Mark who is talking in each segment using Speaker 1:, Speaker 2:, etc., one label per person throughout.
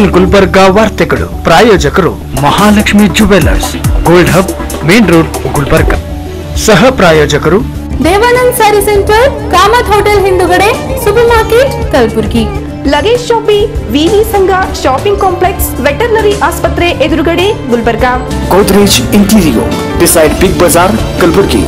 Speaker 1: ಗುಲ್ಬರ್ಗಾ ವಾರ್ತೆಗಳು ಪ್ರಾಯೋಜಕರು Mahalakshmi jewellers gold hub main road Gulbarga ಸಹ ಪ್ರಾಯೋಜಕರು
Speaker 2: ದೇವಾನಂದ್ ಸ್ಯಾರಿ ಸೆಂಟರ್ ಕಾಮತ್ ಹೋಟೆಲ್ ಹಿಂದುಗಡೆ super market Kalaburgi
Speaker 3: luggage shoppe VV Sangha shopping complex veterinary ಆಸ್ಪತ್ರೆ ಎದುರುಗಡೆ Gulbarga
Speaker 4: Godrej Interior beside Big Bazaar, Kalburgi.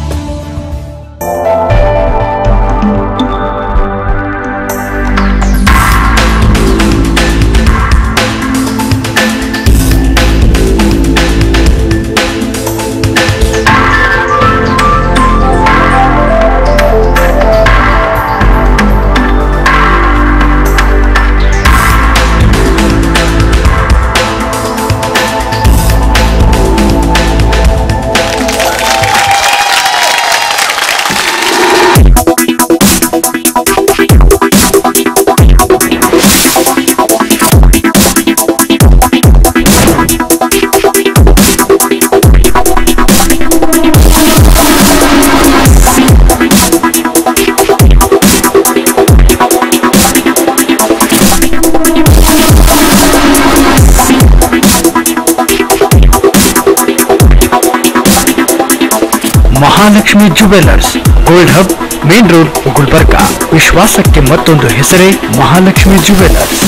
Speaker 1: Mahalakshmi jewellers gold hub main road Gulbarga ವಿಶ್ವಾಸಕ್ಕೆ ಮತ್ತೊಂದು ಹೆಸರೇ ಮಹಾಲಕ್ಷ್ಮಿ ಜುವೆಲ್ಲರ್ಸ್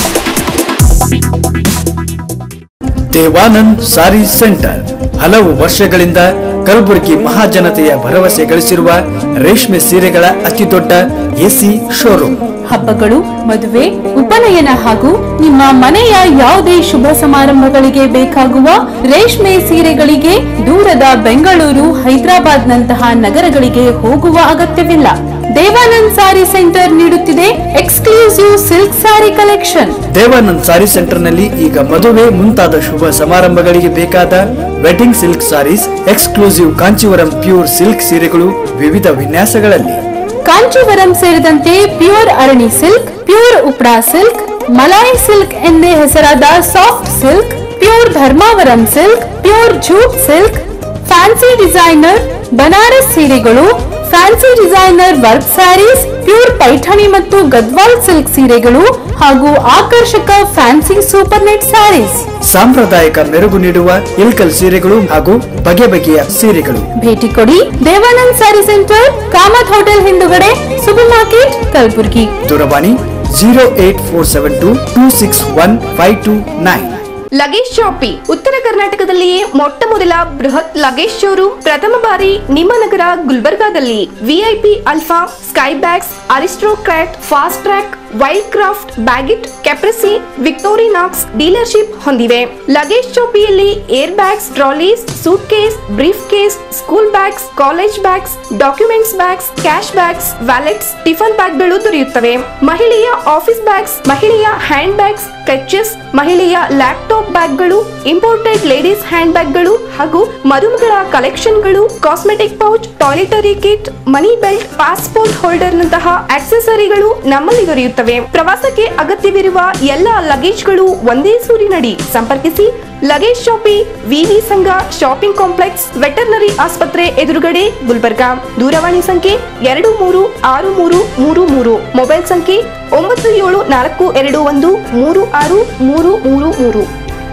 Speaker 4: ದೇವಾನಂದ್ ಸಾರಿ ಸೆಂಟರ್ ಹಲವು ವರ್ಷಗಳಿಂದ ಕಲಬುರಗಿ ಮಹಾಜನತೆಯ ಭರವಸೆ ಗಳಿಸಿರುವ ರೇಷ್ಮೆ ಸೀರೆಗಳ ಅತಿದೊಡ್ಡ ಎಸಿ ಶೋರೂಮ್
Speaker 2: ಹಬ್ಬಗಳು ಮದುವೆ ಉಪನಯನ ಹಾಗೂ ನಿಮ್ಮ ಮನೆಯ ಯಾವುದೇ ಶುಭ ಸಮಾರಂಭಗಳಿಗೆ ಬೇಕಾಗುವ ರೇಷ್ಮೆ ಸೀರೆಗಳಿಗೆ ದೂರದ ಬೆಂಗಳೂರು ಹೈದರಾಬಾದ್ ನಂತಹ ನಗರಗಳಿಗೆ ಹೋಗುವ ಅಗತ್ಯವಿಲ್ಲ ದೇವಾನಂದ್ ಸಾರಿ ಸೆಂಟರ್ ನೀಡುತ್ತಿದೆ exclusive silk sari collection
Speaker 4: Devanand sari centre ನಲ್ಲಿ ಈಗ ಮದುವೆ ಮುಂತಾದ ಶುಭ ಸಮಾರಂಭಗಳಿಗೆ ಬೇಕಾದ wedding silk saris exclusive Kanjeevaram pure silk ಸೀರೆಗಳು ವಿವಿಧ ವಿನ್ಯಾಸಗಳಲ್ಲಿ
Speaker 2: ಕಾಂಚೀವರಂ ಸೇರಿದಂತೆ pure Arani silk pure ಉಪ್ರಾ silk Malai silk ಎಂದೇ ಹೆಸರಾದ soft silk pure Dharmavaram silk pure jute silk fancy designer Banaras ಸೀರೆಗಳು fancy designer work saris pure Paithani ಮತ್ತು ಗದ್ವಾಲ್ ಸಿಲ್ಕ್ ಸೀರೆಗಳು ಹಾಗೂ ಆಕರ್ಷಕ ಫ್ಯಾನ್ಸಿ ಸೂಪರ್ ನೆಟ್ ಸ್ಯಾರೀಸ್
Speaker 4: ಸಾಂಪ್ರದಾಯಿಕ ಮೆರುಗು ನೀಡುವ ಇಲ್ಕಲ್ ಸೀರೆಗಳು ಹಾಗೂ ಬಗೆ ಬಗೆಯ ಸೀರೆಗಳು
Speaker 2: ಭೇಟಿ ಕೊಡಿ ದೇವಾನಂದ್ ಸ್ಯಾರಿ ಸೆಂಟರ್ ಕಾಮತ್ ಹೋಟೆಲ್ ಹಿಂದುಗಡೆ ಸೂಪರ್ ಮಾರ್ಕೆಟ್ ಕಲಬುರ್ಗಿ
Speaker 4: ದೂರವಾಣಿ zero eight four seven two two six one five two nine
Speaker 3: luggage shoppe ಉತ್ತರ ಕರ್ನಾಟಕದಲ್ಲಿಯೇ ಮೊಟ್ಟ ಮೊದಲ ಬೃಹತ್ ಲಗೇಜ್ ಶೋರೂಮ್ ಪ್ರಥಮ ಬಾರಿ ನಿಮ್ಮ ನಗರ ಗುಲ್ಬರ್ಗಾದಲ್ಲಿ VIP Alpha Skybags Aristocrat Fastrack Wildcraft Baggit Caprese Victorinox dealership ಹೊಂದಿವೆ ಲಗೇಜ್ ಶಾಪಿಯಲ್ಲಿ air bags trolleys suitcase briefcase school bags college bags documents bags cash bags wallets tiffin ಬ್ಯಾಗ್ಗಳು ದೊರೆಯುತ್ತವೆ ಮಹಿಳೆಯ office bags ಮಹಿಳೆಯ hand bags clutches ಮಹಿಳೆಯ laptop ಬ್ಯಾಗ್ಗಳು imported ladies hand ಬ್ಯಾಗ್ಗಳು ಹಾಗೂ ಮದುಮಗಳ ಕಲೆಕ್ಷನ್ಗಳು cosmetic pouch toiletry kit money belt passport holder ನಂತಹ ಆಕ್ಸೆಸರಿಗಳು ನಮ್ಮಲ್ಲಿ ದೊರೆಯುತ್ತವೆ ಪ್ರವಾಸಕ್ಕೆ ಅಗತ್ಯವಿರುವ ಎಲ್ಲ ಲಗೇಜ್ಗಳು ಒಂದೇ ಸೂರಿನಡಿ ಸಂಪರ್ಕಿಸಿ luggage shoppe VV Sangha shopping complex veterinary ಆಸ್ಪತ್ರೆ ಎದುರುಗಡೆ ಗುಲ್ಬರ್ಗಾ ದೂರವಾಣಿ ಸಂಖ್ಯೆ ಎರಡು ಮೂರು ಆರು ಮೂರು ಮೂರು ಮೂರು ಮೊಬೈಲ್ ಸಂಖ್ಯೆ ಒಂಬತ್ತು ಏಳು ನಾಲ್ಕು ಎರಡು ಒಂದು ಮೂರು ಆರು ಮೂರು ಮೂರು ಮೂರು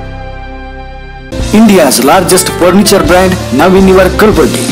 Speaker 4: India's largest furniture brand now in your Kalburgi.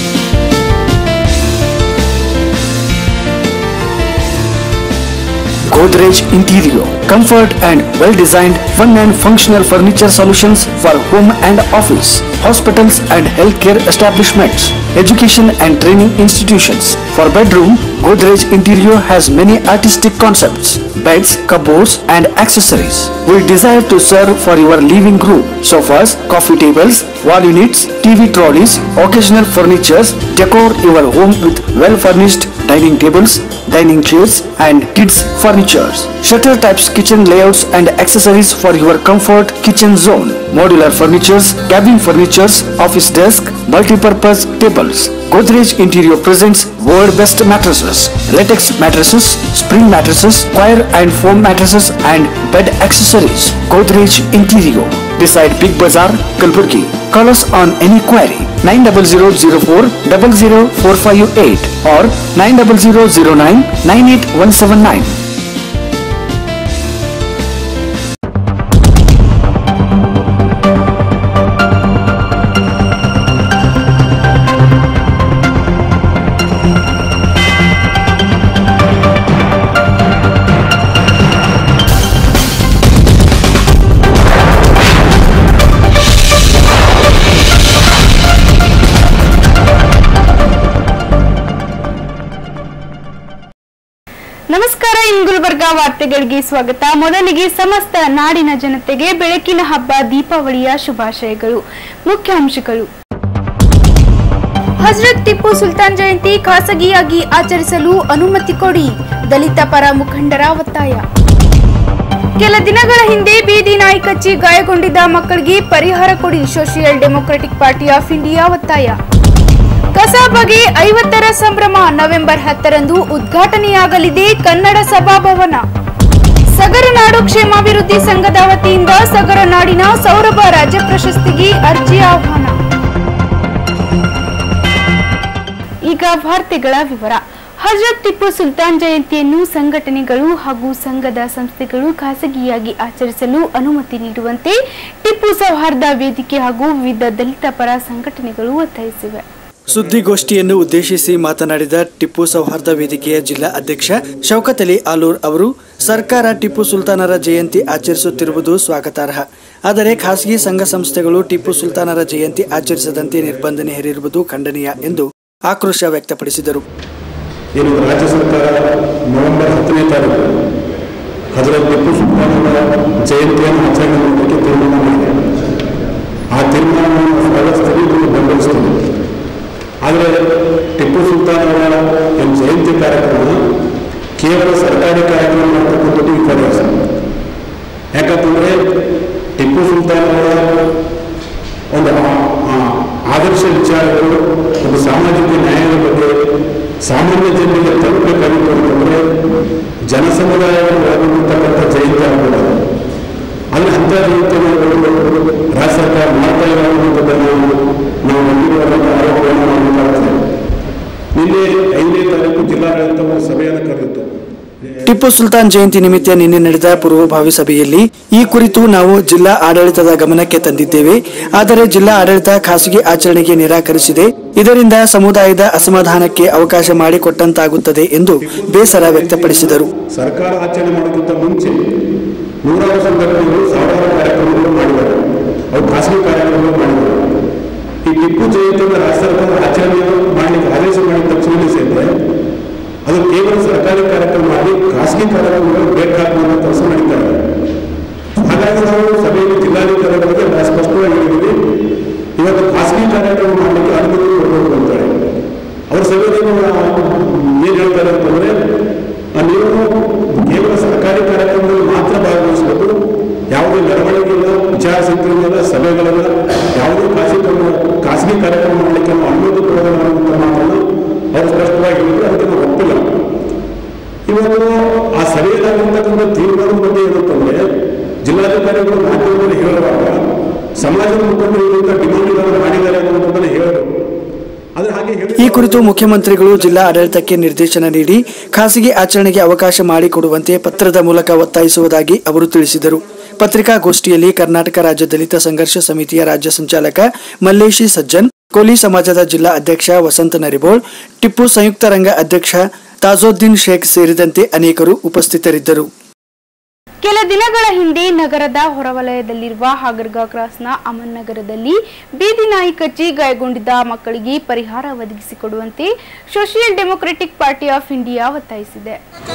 Speaker 4: Godrej Interior, comfort and well-designed, fun and functional furniture solutions for home and office, hospitals and healthcare establishments, education and training institutions. For bedroom, Godrej Interior has many artistic concepts, beds, cupboards and accessories. We desire to serve for your living room, sofas, coffee tables, wall units, TV trolleys, occasional furnitures, decor your home with well-furnished dining tables, dining chairs and kids furnitures. Shutter types kitchen layouts and accessories for your comfort kitchen zone. Modular furnitures, cabin furnitures, office desk, multi-purpose tables. Godrej Interior presents world best mattresses, latex mattresses, spring mattresses, coir and foam mattresses and bed accessories. Godrej Interior beside Big Bazaar, Kalburgi. Call us on any query 90004 00458 or 90009 98179.
Speaker 5: ಇನ್ ಗುಲ್ಬರ್ಗ ವಾರ್ತೆಗಳಿಗೆ ಸ್ವಾಗತ ಮೊದಲಿಗೆ ಸಮಸ್ತ ನಾಡಿನ ಜನತೆಗೆ ಬೆಳಕಿನ ಹಬ್ಬ ದೀಪಾವಳಿಯ ಶುಭಾಶಯಗಳು ಮುಖ್ಯಾಂಶಗಳು
Speaker 2: ಹಜರತ್ ಟಿಪ್ಪು ಸುಲ್ತಾನ್ ಜಯಂತಿ ಖಾಸಗಿಯಾಗಿ ಆಚರಿಸಲು ಅನುಮತಿ ಕೊಡಿ ದಲಿತ ಪರ ಮುಖಂಡರ ಒತ್ತಾಯ ಕೆಲ ದಿನಗಳ ಹಿಂದೆ ಬೀದಿ ನಾಯಿ ಕಚ್ಚಿ ಗಾಯಗೊಂಡಿದ್ದ ಮಕ್ಕಳಿಗೆ ಪರಿಹಾರ ಕೊಡಿ Social Democratic Party of India ಒತ್ತಾಯ ಕಸಾಬಗೆ ಐವತ್ತರ ಸಂಭ್ರಮ ನವೆಂಬರ್ ಹತ್ತರಂದು ಉದ್ಘಾಟನೆಯಾಗಲಿದೆ ಕನ್ನಡ ಸಭಾಭವನ ಸಗರನಾಡು ಕ್ಷೇಮಾಭಿವೃದ್ಧಿ ಸಂಘದ ವತಿಯಿಂದ ಸಗರನಾಡಿನ ಸೌರಭ ರಾಜ್ಯ ಪ್ರಶಸ್ತಿಗೆ ಅರ್ಜಿ ಆಹ್ವಾನ
Speaker 5: ಈಗ ವಾರ್ತೆಗಳ ವಿವರ ಹಜರತ್ ಟಿಪ್ಪು ಸುಲ್ತಾನ್ ಜಯಂತಿಯನ್ನು ಸಂಘಟನೆಗಳು ಹಾಗೂ ಸಂಘದ ಸಂಸ್ಥೆಗಳು ಖಾಸಗಿಯಾಗಿ ಆಚರಿಸಲು ಅನುಮತಿ ನೀಡುವಂತೆ ಟಿಪ್ಪು ಸೌಹಾರ್ದ ವೇದಿಕೆ ಹಾಗೂ ವಿವಿಧ ದಲಿತ ಪರ ಸಂಘಟನೆಗಳು ಒತ್ತಾಯಿಸಿವೆ
Speaker 4: ಸುದ್ದಿಗೋಷ್ಠಿಯನ್ನು ಉದ್ದೇಶಿಸಿ ಮಾತನಾಡಿದ ಟಿಪ್ಪು ಸೌಹಾರ್ದ ವೇದಿಕೆಯ ಜಿಲ್ಲಾ ಅಧ್ಯಕ್ಷ ಶೌಕತ್ ಅಲಿ ಆಲೂರ್ ಅವರು ಸರ್ಕಾರ ಟಿಪ್ಪು ಸುಲ್ತಾನರ ಜಯಂತಿ ಆಚರಿಸುತ್ತಿರುವುದು ಸ್ವಾಗತಾರ್ಹ ಆದರೆ ಖಾಸಗಿ ಸಂಘ ಸಂಸ್ಥೆಗಳು ಟಿಪ್ಪು ಸುಲ್ತಾನರ ಜಯಂತಿ ಆಚರಿಸದಂತೆ ನಿರ್ಬಂಧನೆ ಹೇರಿರುವುದು ಖಂಡನೀಯ ಎಂದು ಆಕ್ರೋಶ ವ್ಯಕ್ತಪಡಿಸಿದರು
Speaker 6: ಏನು ರಾಜ್ಯ ಸರ್ಕಾರ ನವೆಂಬರ್ ಹತ್ತನೇ ತಾರೀಕು ಹಜರತ್ ಟಿಪ್ಪು ಸುಲ್ತಾನರ ಜಯಂತಿಯನ್ನು ಆಚರಣೆ ಮಾಡೋದಕ್ಕೆ ತೀರ್ಮಾನ ಮಾಡಿದೆ ಆ ತೀರ್ಮಾನವನ್ನು ಸ್ವಾಗತಿಸ್ತೀವಿ ಮತ್ತು ಬೆಂಬಲಿಸ್ತೀವಿ ಆದರೆ ಟಿಪ್ಪು ಸುಲ್ತಾನರ ಏನು ಜಯಂತಿ ಕಾರ್ಯಕ್ರಮ ಕೇವಲ ಸರ್ಕಾರಿ ಕಾರ್ಯಕ್ರಮ ಮಾಡ್ತಕ್ಕಂಥದ್ದು ವಿಪರ್ಯಾಸ ಯಾಕಂತಂದರೆ ಟಿಪ್ಪು ಸುಲ್ತಾನರ ಒಂದು ಆ- ಆ- ಆದರ್ಶ ವಿಚಾರಗಳು ಒಂದು ಸಾಮಾಜಿಕ ನ್ಯಾಯದ ಬಗ್ಗೆ ಸಾಮಾನ್ಯ ಜನರಿಗೆ ತಲುಪಬೇಕಾಗಿತ್ತು ಅಂತಂದರೆ ಜನಸಮುದಾಯವನ್ನು ಒಳಗೊಂಡಿರ್ತಕ್ಕಂಥ ಜಯಂತಿ ಆಗ್ಬೋದು ಆದರೆ ಅಂಥ ಜಯಂತಿಯನ್ನು ರಾಜ್ಯ ಸರ್ಕಾರ ಮಾಡ್ತಾ ಇಲ್ಲ ಅನ್ನುವಂಥದ್ದನ್ನು ನಾವು ನಂಬಿರುವಂಥ ಆರೋಪವನ್ನು ಮಾಡಬೇಕಾಗ್ತದೆ ನಿನ್ನೆ ಐದನೇ ತಾರೀಕು ಜಿಲ್ಲಾಡಳಿತ ಒಂದು ಸಭೆಯನ್ನು ಕರೆದಿತ್ತು
Speaker 4: ಟಿಪ್ಪು ಸುಲ್ತಾನ್ ಜಯಂತಿ ನಿಮಿತ್ತ ನಿನ್ನೆ ನಡೆದ ಪೂರ್ವಭಾವಿ ಸಭೆಯಲ್ಲಿ ಈ ಕುರಿತು ನಾವು ಜಿಲ್ಲಾ ಆಡಳಿತದ ಗಮನಕ್ಕೆ ತಂದಿದ್ದೇವೆ ಆದರೆ ಜಿಲ್ಲಾ ಆಡಳಿತ ಖಾಸಗಿ ಆಚರಣೆಗೆ ನಿರಾಕರಿಸಿದೆ ಇದರಿಂದ ಸಮುದಾಯದ ಅಸಮಾಧಾನಕ್ಕೆ ಅವಕಾಶ ಮಾಡಿಕೊಟ್ಟಂತಾಗುತ್ತದೆ ಎಂದು ಬೇಸರ ವ್ಯಕ್ತಪಡಿಸಿದರು
Speaker 6: ಸರ್ಕಾರ ಆಚರಣೆ ಮಾಡೋಕ್ಕಿಂತ ಮುಂಚೆ ನೂರಾರು ಸಂಘಟನೆಗಳು ಸಾವಿರಾರು ಕಾರ್ಯಕ್ರಮಗಳು ಮಾಡಿದ್ದಾರೆ ಅವು ಖಾಸಗಿ ಕಾರ್ಯಕ್ರಮಗಳು ಮಾಡಿದ್ದಾರೆ ಈ ಟಿಪ್ಪು ಜಯಂತಿಯನ್ನು ರಾಜ್ಯ ಸರ್ಕಾರ ಆಚರಣೆಯನ್ನು ಮಾಡಲಿಕ್ಕೆ ಆದೇಶ ಮಾಡಿದ ತಕ್ಷಣವೇ ಸೇರಿದ್ರೆ ಅದು ಕೇವಲ ಸರ್ಕಾರಿ ಕಾರ್ಯಕ್ರಮ ಮಾಡಿ ಖಾಸಗಿ ಕಾರ್ಯಕ್ರಮಗಳು ಬೇಕಾಗುವಂಥ ಕೆಲಸ ನಡೀತಾ ಇದೆ ಹಾಗಾಗಿ ನಾವು ಸಭೆಯಲ್ಲಿ ಜಿಲ್ಲಾಧಿಕಾರಿಗಳಿಗೆ ನಾವು ಸ್ಪಷ್ಟವಾಗಿ ಹೇಳಿದ್ದೀವಿ ಇವತ್ತು ಖಾಸಗಿ ಕಾರ್ಯಕ್ರಮ ಮಾಡಲಿಕ್ಕೆ ಅನುಮತಿ ಕೊಡಬೇಕು ಅಂತೇಳಿ ಅವ್ರ ಸಭೆಯಲ್ಲಿ ಏನು ಹೇಳ್ತಾರೆ ಅಂತಂದ್ರೆ ಆ, ನೀವು ಕೇವಲ ಸರ್ಕಾರಿ ಕಾರ್ಯಕ್ರಮದಲ್ಲಿ ಮಾತ್ರ ಭಾಗವಹಿಸಬೇಕು ಯಾವುದೇ ಮೆರವಣಿಗೆ ಇಲ್ಲ ವಿಚಾರ ಸಂಕಿರಣ ಇಲ್ಲ ಸಭೆಗಳಿಲ್ಲ ಯಾವುದೇ ಖಾಸಗಿ ಕ್ರಮ- ಖಾಸಗಿ ಕಾರ್ಯಕ್ರಮ ಮಾಡಲಿಕ್ಕೆ ನಾವು ಅನುಮತಿ ಕೊಡೋದಿಲ್ಲ ಅನ್ನುವಂಥ ಮಾತನ್ನು ಅವರು ಸ್ಪಷ್ಟವಾಗಿ ಹೇಳಿದ್ರು ಅದಕ್ಕೆ ನಾವು ಒಪ್ಪಿಲ್ಲ ಇವತ್ತು ಆ ಸಭೆಯಲ್ಲಾಗಿರ್ತಕ್ಕಂಥ ತೀರ್ಮಾನದ ಬಗ್ಗೆ ಏನಂತಂದ್ರೆ ಜಿಲ್ಲಾಧಿಕಾರಿಗಳು ಮಾಧ್ಯಮದಲ್ಲಿ ಹೇಳುವಾಗ ಸಮಾಜದ ಮುಖಂಡರು ಇದರಿಂದ ಡಿಮಾಂಡ್ಗಳನ್ನು ಮಾಡಿದ್ದಾರೆ ಅನ್ನುವಂಥದ್ದನ್ನು ಹೇಳಬೇಕು ಆದ್ರೆ ಹಾಗೆ ಹೇಳಿ
Speaker 4: ಈ ಕುರಿತು ಮುಖ್ಯಮಂತ್ರಿಗಳು ಜಿಲ್ಲಾ ಆಡಳಿತಕ್ಕೆ ನಿರ್ದೇಶನ ನೀಡಿ ಖಾಸಗಿ ಆಚರಣೆಗೆ ಅವಕಾಶ ಮಾಡಿಕೊಡುವಂತೆ ಪತ್ರದ ಮೂಲಕ ಒತ್ತಾಯಿಸುವುದಾಗಿ ಅವರು ತಿಳಿಸಿದರು ಪತ್ರಿಕಾಗೋಷ್ಠಿಯಲ್ಲಿ ಕರ್ನಾಟಕ ರಾಜ್ಯ ದಲಿತ ಸಂಘರ್ಷ ಸಮಿತಿಯ ರಾಜ್ಯ ಸಂಚಾಲಕ ಮಲ್ಲೇಶಿ ಸಜ್ಜನ್ ಕೋಲಿ ಸಮಾಜದ ಜಿಲ್ಲಾ ಅಧ್ಯಕ್ಷ ವಸಂತ ನರಿಬೋಳ್ ಟಿಪ್ಪು ಸಂಯುಕ್ತ ರಂಗ ಅಧ್ಯಕ್ಷ ತಾಜೋದ್ದೀನ್ ಶೇಖ್ ಸೇರಿದಂತೆ ಅನೇಕರು ಉಪಸ್ಥಿತರಿದ್ದರು
Speaker 5: ಕೆಲ ದಿನಗಳ ಹಿಂದೆ ನಗರದ ಹೊರವಲಯದಲ್ಲಿರುವ ಹಾಗರ್ಗಾ ಕ್ರಾಸ್ನ ಅಮನ್ ನಗರದಲ್ಲಿ ಬೀದಿ ನಾಯಿ ಕಚ್ಚಿ ಗಾಯಗೊಂಡಿದ್ದ ಮಕ್ಕಳಿಗೆ ಪರಿಹಾರ ಒದಗಿಸಿಕೊಡುವಂತೆ Social Democratic Party of India ಒತ್ತಾಯಿಸಿದೆ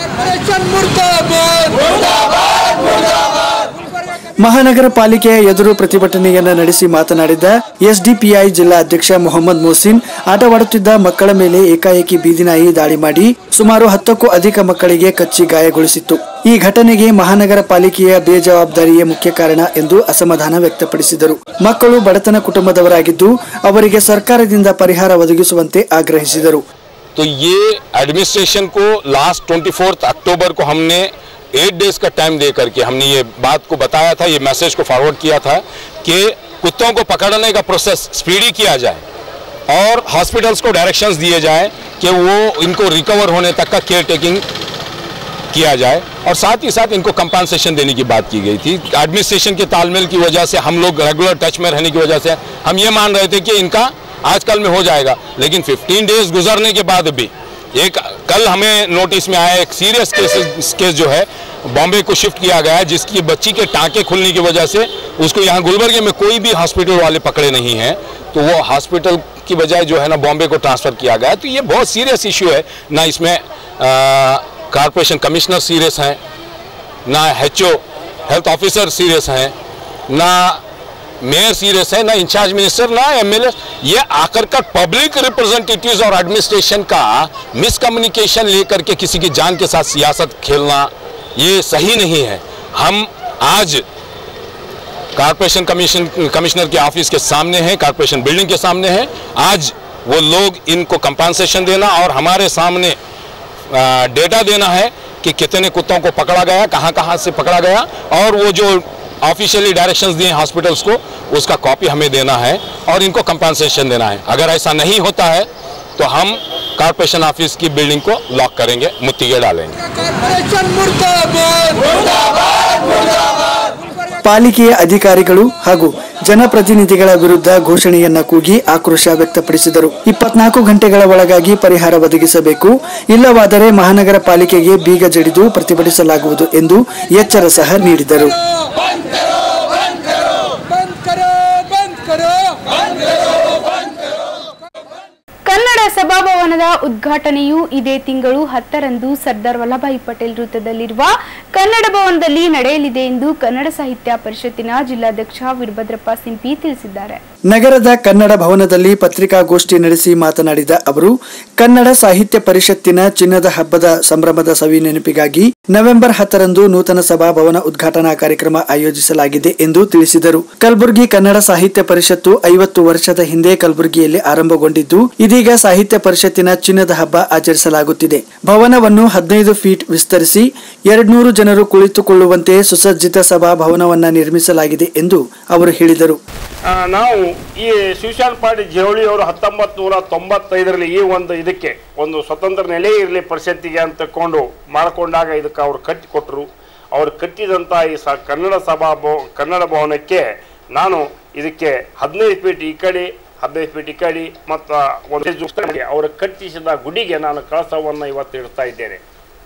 Speaker 4: ಮಹಾನಗರ ಪಾಲಿಕೆಯ ಎದುರು ಪ್ರತಿಭಟನೆಯನ್ನ ನಡೆಸಿ ಮಾತನಾಡಿದ ಎಸ್ಡಿಪಿಐ ಜಿಲ್ಲಾ ಅಧ್ಯಕ್ಷ ಮೊಹಮ್ಮದ್ ಮೊಹಸಿನ್ ಆಟವಾಡುತ್ತಿದ್ದ ಮಕ್ಕಳ ಮೇಲೆ ಏಕಾಏಕಿ ಬೀದಿನಾಯಿ ದಾಳಿ ಮಾಡಿ ಸುಮಾರು ಹತ್ತಕ್ಕೂ ಅಧಿಕ ಮಕ್ಕಳಿಗೆ ಕಚ್ಚಿ ಗಾಯಗೊಳಿಸಿತ್ತು ಈ ಘಟನೆಗೆ ಮಹಾನಗರ ಪಾಲಿಕೆಯ ಬೇಜವಾಬ್ದಾರಿಯೇ ಮುಖ್ಯ ಕಾರಣ ಎಂದು ಅಸಮಾಧಾನ ವ್ಯಕ್ತಪಡಿಸಿದರು ಮಕ್ಕಳು ಬಡತನ ಕುಟುಂಬದವರಾಗಿದ್ದು ಅವರಿಗೆ ಸರ್ಕಾರದಿಂದ ಪರಿಹಾರ ಒದಗಿಸುವಂತೆ ಆಗ್ರಹಿಸಿದರು
Speaker 7: तो ये एडमिनिस्ट्रेशन को लास्ट ट्वेंटी अक्टूबर को हमने एट डेज का टाइम दे करके हमने ये बात को बताया था ये मैसेज को फॉरवर्ड किया था कि कुत्तों को पकड़ने का प्रोसेस स्पीडी किया जाए और हॉस्पिटल्स को डायरेक्शंस दिए जाए कि वो इनको रिकवर होने तक का केयर टेकिंग किया जाए और साथ ही साथ इनको कंपनसेशन देने की बात की गई थी एडमिनिस्ट्रेशन के तालमेल की वजह से हम लोग रेगुलर टच में रहने की वजह से हम ये मान रहे थे कि इनका आजकल में हो जाएगा लेकिन 15 डेज गुजरने के बाद भी एक कल हमें नोटिस में आया एक सीरियस केस केस जो है बॉम्बे को शिफ्ट किया गया है जिसकी बच्ची के टांके खुलने की वजह से उसको यहाँ गुलबर्गे में कोई भी हॉस्पिटल वाले पकड़े नहीं हैं तो वो हॉस्पिटल की बजाय जो है ना बॉम्बे को ट्रांसफ़र किया गया है तो ये बहुत सीरियस इशू है ना इसमें कॉरपोरेशन कमिश्नर सीरियस हैं ना एच हेल्थ ऑफिसर सीरियस हैं ना मेयर सीरियस है ना इंचार्ज मिनिस्टर ना एमएलए ये आकर कर पब्लिक रिप्रेजेंटेटिव्स और एडमिनिस्ट्रेशन का मिसकम्युनिकेशन लेकर के किसी की जान के साथ सियासत खेलना ये सही नहीं है हम आज कारपोरेशन कमीशन कमिश्नर के ऑफिस के सामने हैं कारपोरेशन बिल्डिंग के सामने हैं आज वो लोग इनको कंपनसेशन देना और हमारे सामने आ, डेटा देना है कि कितने कुत्तों को पकड़ा गया कहाँ कहाँ से पकड़ा गया और वो जो ऑफिशियली डायरेक्शंस दिए हॉस्पिटल्स को उसका कॉपी हमें देना है और इनको कंपनसेशन देना है अगर ऐसा नहीं होता है तो हम कारपोरेशन ऑफिस की बिल्डिंग को लॉक करेंगे मुत्तिगे डालेंगे
Speaker 4: ಪಾಲಿಕೆಯ ಅಧಿಕಾರಿಗಳು ಹಾಗೂ ಜನಪ್ರತಿನಿಧಿಗಳ ವಿರುದ್ಧ ಘೋಷಣೆಯನ್ನ ಕೂಗಿ ಆಕ್ರೋಶ ವ್ಯಕ್ತಪಡಿಸಿದರು ಇಪ್ಪತ್ನಾಲ್ಕು ಗಂಟೆಗಳ ಒಳಗಾಗಿ ಪರಿಹಾರ ಒದಗಿಸಬೇಕು ಇಲ್ಲವಾದರೆ ಮಹಾನಗರ ಪಾಲಿಕೆಗೆ ಬೀಗ ಜಡಿದು ಪ್ರತಿಭಟಿಸಲಾಗುವುದು ಎಂದು ಎಚ್ಚರ ಸಹ ನೀಡಿದರು
Speaker 5: ಕನ್ನಡ ಸಭಾಭವನದ ಉದ್ಘಾಟನೆಯು ಇದೇ ತಿಂಗಳು ಹತ್ತರಂದು ಸರ್ದಾರ್ ವಲ್ಲಭಾಯಿ ಪಟೇಲ್ ವೃತ್ತದಲ್ಲಿರುವ ಕನ್ನಡ ಭವನದಲ್ಲಿ ನಡೆಯಲಿದೆ ಎಂದು ಕನ್ನಡ ಸಾಹಿತ್ಯ ಪರಿಷತ್ತಿನ ಜಿಲ್ಲಾಧ್ಯಕ್ಷ ವೀರಭದ್ರಪ್ಪ ಸಿಂಪಿ ತಿಳಿಸಿದ್ದಾರೆ
Speaker 4: ನಗರದ ಕನ್ನಡ ಭವನದಲ್ಲಿ ಪತ್ರಿಕಾಗೋಷ್ಠಿ ನಡೆಸಿ ಮಾತನಾಡಿದ ಅವರು ಕನ್ನಡ ಸಾಹಿತ್ಯ ಪರಿಷತ್ತಿನ ಚಿನ್ನದ ಹಬ್ಬದ ಸಂಭ್ರಮದ ಸವಿ ನೆನಪಿಗಾಗಿ ನವೆಂಬರ್ ಹತ್ತರಂದು ನೂತನ ಸಭಾಭವನ ಉದ್ಘಾಟನಾ ಕಾರ್ಯಕ್ರಮ ಆಯೋಜಿಸಲಾಗಿದೆ ಎಂದು ತಿಳಿಸಿದರು ಕಲಬುರಗಿ ಕನ್ನಡ ಸಾಹಿತ್ಯ ಪರಿಷತ್ತು ಐವತ್ತು ವರ್ಷದ ಹಿಂದೆ ಕಲಬುರಗಿಯಲ್ಲಿ ಆರಂಭಗೊಂಡಿದ್ದು ಇದೀಗ ಸಾಹಿತ್ಯ ಪರಿಷತ್ತಿನ ಚಿನ್ನದ ಹಬ್ಬ ಆಚರಿಸಲಾಗುತ್ತಿದೆ ಭವನವನ್ನು ಹದಿನೈದು ಫೀಟ್ ವಿಸ್ತರಿಸಿ ಎರಡ್ನೂರು ಜನರು ಕುಳಿತುಕೊಳ್ಳುವಂತೆ ಸುಸಜ್ಜಿತ ಸಭಾಭವನವನ್ನ ನಿರ್ಮಿಸಲಾಗಿದೆ ಎಂದು ಅವರು ಹೇಳಿದರು
Speaker 8: ಆ, ನಾವು ಈ ಶಿವಶಾನ್ ಪಾಟಿ ಜವಳಿ ಅವರು ಹತ್ತೊಂಬತ್ತು ನೂರ ತೊಂಬತ್ತೈದರಲ್ಲಿ ಈ ಒಂದು ಇದಕ್ಕೆ ಒಂದು ಸ್ವತಂತ್ರ ನೆಲೆ ಇರಲಿ ಪರಿಷತ್ತಿಗೆ ಅಂತ ತಕೊಂಡು ಮಾಡಿಕೊಂಡಾಗ ಇದಕ್ಕೆ ಅವ್ರು ಕಟ್ಟಿಕೊಟ್ರು ಅವ್ರು ಕಟ್ಟಿದಂಥ ಈ ಸ ಕನ್ನಡ ಸಭಾ ಭವ ಕನ್ನಡ ಭವನಕ್ಕೆ ನಾನು ಇದಕ್ಕೆ ಹದಿನೈದು ಫೀಟ್ ಈ ಕಡೆ ಹದಿನೈದು ಫೀಟ್ ಈ ಕಡೆ ಮತ್ತು ಒಂದು ಅವರು ಕಟ್ಟಿಸಿದ ಗುಡಿಗೆ ನಾನು ಕಳಸವನ್ನು ಇವತ್ತು ಇಡ್ತಾ ಇದ್ದೇನೆ